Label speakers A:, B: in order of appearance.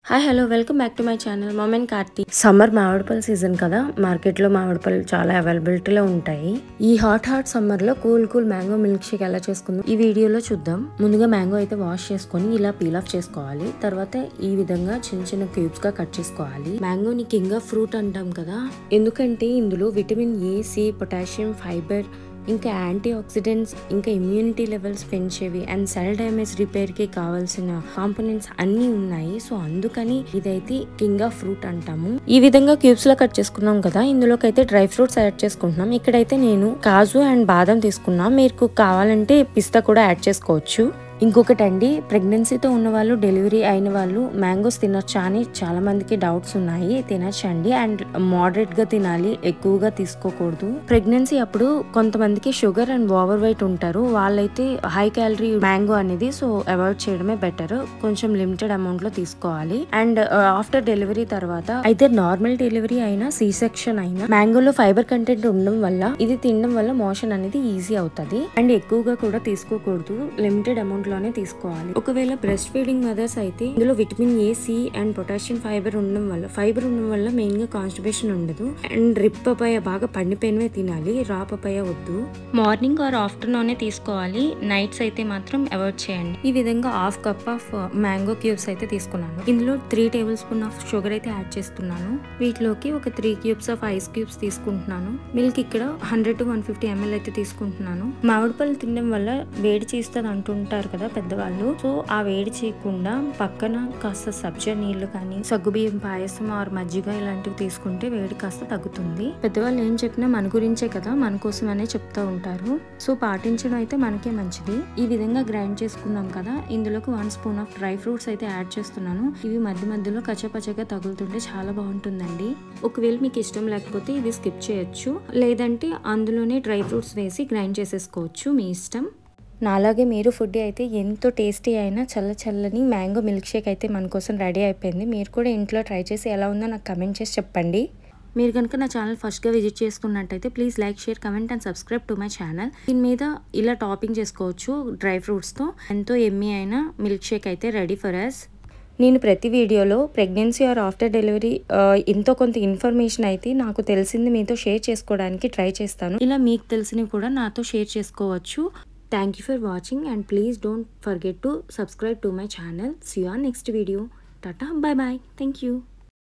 A: hi hello welcome back to my channel మోమెన్ Karthi summer మామిడిపళ్ళు season కదా మార్కెట్లో మామిడిపళ్ళు చాలా అవైలబిలిటీలో ఉంటాయి ఈ హాట్ హాట్ సమ్మర్ లో cool cool mango milkshake ఎలా చేసుకుందాం ఈ వీడియోలో చూద్దాం ముందుగా మ్యాంగో అయితే వాష్ చేసుకొని ఇలా పీల్ ఆఫ్ చేసుకోవాలి తర్వాత ఈ విధంగా చిన్న చిన్న క్యూబ్స్ గా కట్ చేసుకోవాలి మ్యాంగోని కింగ్ ఆఫ్ ఫ్రూట్ అంటాం కదా ఎందుకంటే ఇందులో vitamin A C potassium fibre ఇంకా యాంటీ ఆక్సిడెంట్స్ ఇంకా ఇమ్యూనిటీ లెవెల్స్ పెంచేవి అండ్ సెల్ డ్యామేజ్ రిపేర్ కి కావాల్సిన కాంపోనెంట్స్ అన్ని ఉన్నాయి సో అందుకని ఇదైతే కింగ్ ఆఫ్ ఫ్రూట్ అంటాము ఈ విధంగా క్యూబ్స్ లో కట్ చేసుకున్నాం కదా ఇందులోకి అయితే డ్రై ఫ్రూట్స్ యాడ్ చేసుకుంటున్నాం ఇక్కడైతే నేను కాజు అండ్ బాదం తీసుకున్నా మీకు కావాలంటే పిస్తా కూడా యాడ్ చేసుకోవచ్చు ఇంకొకటి అండి ప్రెగ్నెన్సీతో ఉన్న వాళ్ళు డెలివరీ అయిన వాళ్ళు మ్యాంగోస్ తినొచ్చా అని చాలా మందికి డౌట్స్ ఉన్నాయి తినొచ్చండి అండ్ మోడరేట్ గా తినాలి ఎక్కువగా తీసుకోకూడదు ప్రెగ్నెన్సీ అప్పుడు కొంతమందికి షుగర్ అండ్ ఓవర్ వెయిట్ ఉంటారు వాళ్ళైతే హై క్యాలరీ మ్యాంగో అనేది సో అవాయిడ్ చేయడమే బెటర్ కొంచెం లిమిటెడ్ అమౌంట్ లో తీసుకోవాలి అండ్ ఆఫ్టర్ డెలివరీ తర్వాత అయితే నార్మల్ డెలివరీ అయినా సి సెక్షన్ అయినా మ్యాంగోలో ఫైబర్ కంటెంట్ ఉండడం వల్ల ఇది తినడం వల్ల మోషన్ అనేది ఈజీ అవుతుంది అండ్ ఎక్కువగా కూడా తీసుకోకూడదు లిమిటెడ్ అమౌంట్ లోనే తీసుకోవాలి ఒకవేళ బ్రెస్ట్ ఫీడింగ్ మదర్స్ అయితే ఇందులో vitamin A C and potassium fibre ఉండడం వల్ల ఫైబర్ ఉండడం వల్ల మెయిన్ గా కాన్స్టిపేషన్ ఉండదు అండ్ రిప్ పపాయ బాగా పండిపోయినవే తినాలి రా పపాయ వద్దు మార్నింగ్ ఆర్ ఆఫ్టర్నూన్ తీసుకోవాలి నైట్స్ అయితే మాత్రం అవాయిడ్ చేయండి ఈ విధంగా half cup of mango cubes అయితే తీసుకున్నాను ఇందులో three tablespoon of sugar అయితే యాడ్ చేస్తున్నాను వీటిలోకి ఒక three cubes of ice cubes తీసుకుంటున్నాను మిల్క్ ఇక్కడ hundred to one fifty ML అయితే తీసుకుంటున్నాను మామిడి పళ్ళు తినడం వల్ల వేడి చేస్తుంది అంటుంటారు కదా పెద్దవాళ్ళు సో ఆ వేడి చేయకుండా పక్కన కాస్త సబ్జా నీళ్లు కానీ సగ్గుబియ్యం పాయసం ఆర్ మజ్జిగ ఇలాంటివి తీసుకుంటే వేడి కాస్త తగ్గుతుంది పెద్దవాళ్ళు ఏం చెప్పినా మన గురించే కదా మన కోసమనే చెప్తూ ఉంటారు సో పాటించడం అయితే మనకే మంచిది ఈ విధంగా గ్రైండ్ చేసుకున్నాం కదా ఇందులోకి one spoon of dry fruits అయితే యాడ్ చేస్తున్నాను ఇవి మధ్య మధ్యలో కచ్చపచ్చగా తగులుతుంటే చాలా బాగుంటుందండి ఒకవేళ మీకు ఇష్టం లేకపోతే ఇది స్కిప్ చేయొచ్చు లేదంటే అందులోనే డ్రై ఫ్రూట్స్ వేసి గ్రైండ్ చేసేసుకోవచ్చు మీ ఇష్టం నాలాగే మీరు ఫుడ్ అయితే ఎంతో టేస్టీ అయినా చల్ల చల్లని మ్యాంగో మిల్క్ షేక్ అయితే మన కోసం రెడీ అయిపోయింది మీరు కూడా ఇంట్లో ట్రై చేసి ఎలా ఉందో నాకు కమెంట్ చేసి చెప్పండి మీరు కనుక నా ఛానల్ ఫస్ట్గా విజిట్ చేస్తున్నట్టయితే please like share comment and subscribe to my channel దీని మీద ఇలా టాపింగ్ చేసుకోవచ్చు డ్రై ఫ్రూట్స్తో ఎంతో ఎమ్మీ అయిన మిల్క్ షేక్ అయితే రెడీ ఫర్ అస్ నేను ప్రతి వీడియోలో ప్రెగ్నెన్సీ ఆర్ ఆఫ్టర్ డెలివరీ ఎంతో కొంత ఇన్ఫర్మేషన్ అయితే నాకు తెలిసింది మీతో షేర్ చేసుకోవడానికి ట్రై చేస్తాను ఇలా మీకు తెలిసినవి కూడా నాతో షేర్ చేసుకోవచ్చు thank you for watching and please don't forget to subscribe to my channel see on next video tata bye bye thank you